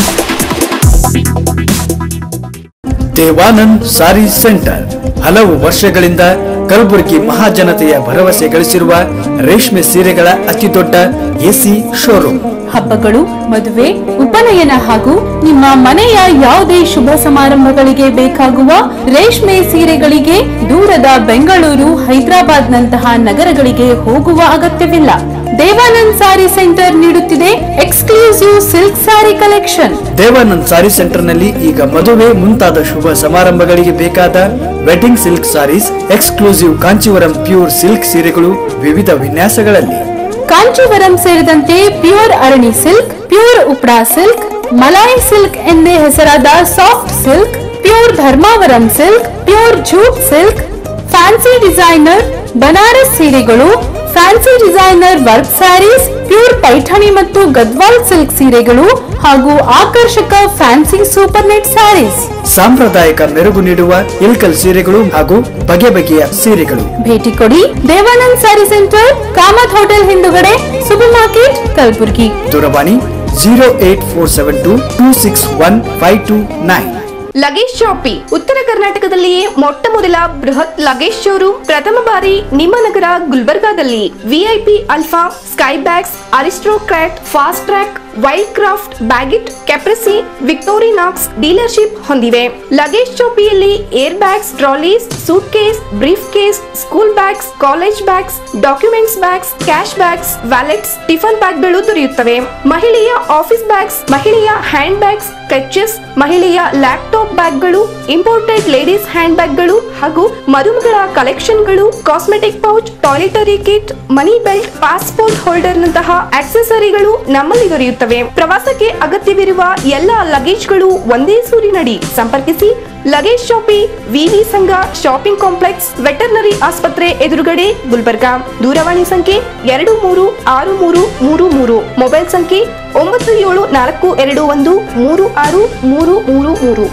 Speaker 4: ದೇವಾನಂದ್ ಸಾರಿ ಸೆಂಟರ್ ಹಲವು ವರ್ಷಗಳಿಂದ ಕಲಬುರಗಿ ಮಹಾಜನತೆಯ ಭರವಸೆ ಗಳಿಸಿರುವ ರೇಷ್ಮೆ ಸೀರೆಗಳ ಅತಿದೊಡ್ಡ ಎಸಿ ಶೋರೂಮ್
Speaker 2: ಹಬ್ಬಗಳು ಮದುವೆ ಉಪನಯನ ಹಾಗೂ ನಿಮ್ಮ ಮನೆಯ ಯಾವುದೇ ಶುಭ ಸಮಾರಂಭಗಳಿಗೆ ಬೇಕಾಗುವ ರೇಷ್ಮೆ ಸೀರೆಗಳಿಗೆ ದೂರದ ಬೆಂಗಳೂರು ಹೈದರಾಬಾದ್ ನಂತಹ ನಗರಗಳಿಗೆ ಹೋಗುವ ಅಗತ್ಯವಿಲ್ಲ ದೇವಾನಂದ್ ಸಾರಿ ಸೆಂಟರ್ ನೀಡುತ್ತಿದೆ exclusive silk sari collection
Speaker 4: Devanand sari centre ನಲ್ಲಿ ಈಗ ಮದುವೆ ಮುಂತಾದ ಶುಭ ಸಮಾರಂಭಗಳಿಗೆ ಬೇಕಾದ wedding silk saris exclusive Kanjeevaram pure silk ಸೀರೆಗಳು ವಿವಿಧ ವಿನ್ಯಾಸಗಳಲ್ಲಿ
Speaker 2: ಕಾಂಚೀವರಂ ಸೇರಿದಂತೆ pure Arani silk pure ಉಪ್ರಾ silk Malai silk ಎಂದೇ ಹೆಸರಾದ soft silk pure Dharmavaram silk pure jute silk fancy designer Banaras ಸೀರೆಗಳು fancy designer work saris pure Paithani ಮತ್ತು ಗದ್ವಾಲ್ ಸಿಲ್ಕ್ ಸೀರೆಗಳು ಹಾಗೂ ಆಕರ್ಷಕ ಫ್ಯಾನ್ಸಿ ಸೂಪರ್ ನೆಟ್ ಸ್ಯಾರೀಸ್
Speaker 4: ಸಾಂಪ್ರದಾಯಿಕ ಮೆರುಗು ನೀಡುವ ಇಲ್ಕಲ್ ಸೀರೆಗಳು ಹಾಗೂ ಬಗೆ ಬಗೆಯ ಸೀರೆಗಳು
Speaker 2: ಭೇಟಿ ಕೊಡಿ ದೇವಾನಂದ್ ಸ್ಯಾರಿ ಸೆಂಟರ್ ಕಾಮತ್ ಹೋಟೆಲ್ ಹಿಂದುಗಡೆ ಸೂಪರ್ ಮಾರ್ಕೆಟ್ ಕಲಬುರ್ಗಿ
Speaker 4: ದೂರವಾಣಿ zero eight four seven two two six one five two nine
Speaker 3: luggage shoppe ಉತ್ತರ ಕರ್ನಾಟಕದಲ್ಲಿಯೇ ಮೊಟ್ಟ ಮೊದಲ ಬೃಹತ್ ಲಗೇಜ್ ಶೋರೂಮ್ ಪ್ರಥಮ ಬಾರಿ ನಿಮ್ಮ ನಗರ ಗುಲ್ಬರ್ಗಾದಲ್ಲಿ VIP Alpha Skybags Aristocrat Fastrack Wildcraft Baggit Caprese Victorinox dealership ಹೊಂದಿವೆ ಲಗೇಜ್ ಶಾಪಿಯಲ್ಲಿ air bags trolleys suitcase briefcase school bags college bags documents bags cash bags wallets tiffin ಬ್ಯಾಗ್ಗಳು ದೊರೆಯುತ್ತವೆ ಮಹಿಳೆಯ office bags ಮಹಿಳೆಯ hand bags clutches ಮಹಿಳೆಯ laptop ಬ್ಯಾಗ್ಗಳು imported ladies hand ಬ್ಯಾಗ್ಗಳು ಹಾಗೂ ಮದುಮಗಳ ಕಲೆಕ್ಷನ್ಗಳು cosmetic pouch toiletry kit money belt passport holder ನಂತಹ ಆಕ್ಸೆಸರಿಗಳು ನಮ್ಮಲ್ಲಿ ದೊರೆಯುತ್ತವೆ ಪ್ರವಾಸಕ್ಕೆ ಅಗತ್ಯವಿರುವ ಎಲ್ಲ ಲಗೇಜ್ಗಳು ಒಂದೇ ಸೂರಿನಡಿ ಸಂಪರ್ಕಿಸಿ luggage shoppe VV Sangha shopping complex veterinary ಆಸ್ಪತ್ರೆ ಎದುರುಗಡೆ ಗುಲ್ಬರ್ಗಾ ದೂರವಾಣಿ ಸಂಖ್ಯೆ ಎರಡು ಮೂರು ಆರು ಮೂರು ಮೂರು ಮೂರು ಮೊಬೈಲ್ ಸಂಖ್ಯೆ ಒಂಬತ್ತು ಏಳು ನಾಲ್ಕು ಎರಡು ಒಂದು ಮೂರು ಆರು ಮೂರು ಮೂರು ಮೂರು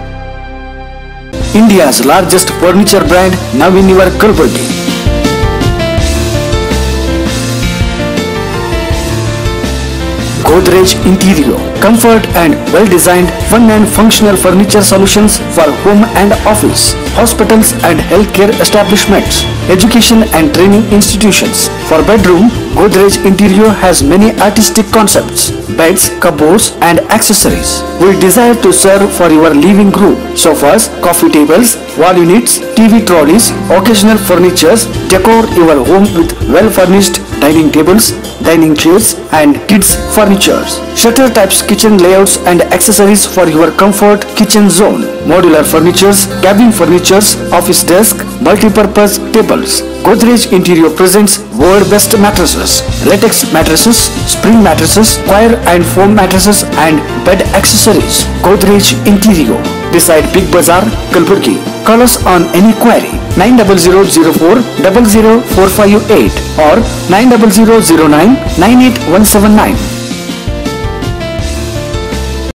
Speaker 4: India's largest furniture brand now in your Kalburgi. Godrej Interior, comfort and well-designed, fun and functional furniture solutions for home and office, hospitals and healthcare establishments. education and training institutions. For bedroom, Godrej Interior has many artistic concepts, beds, cupboards and accessories. We desire to serve for your living room, sofas, coffee tables, wall units, TV trolleys, occasional furnitures, decor your home with well furnished dining tables, dining chairs and kids furnitures. Shutter types kitchen layouts and accessories for your comfort kitchen zone. Modular furnitures, cabin furnitures, office desk, multi-purpose tables. Godrej Interior presents world best mattresses, latex mattresses, spring mattresses, wire and foam mattresses and bed accessories. Godrej Interior beside Big Bazaar, Kalburgi. Call us on any query 90004 00458 or 90009 98179.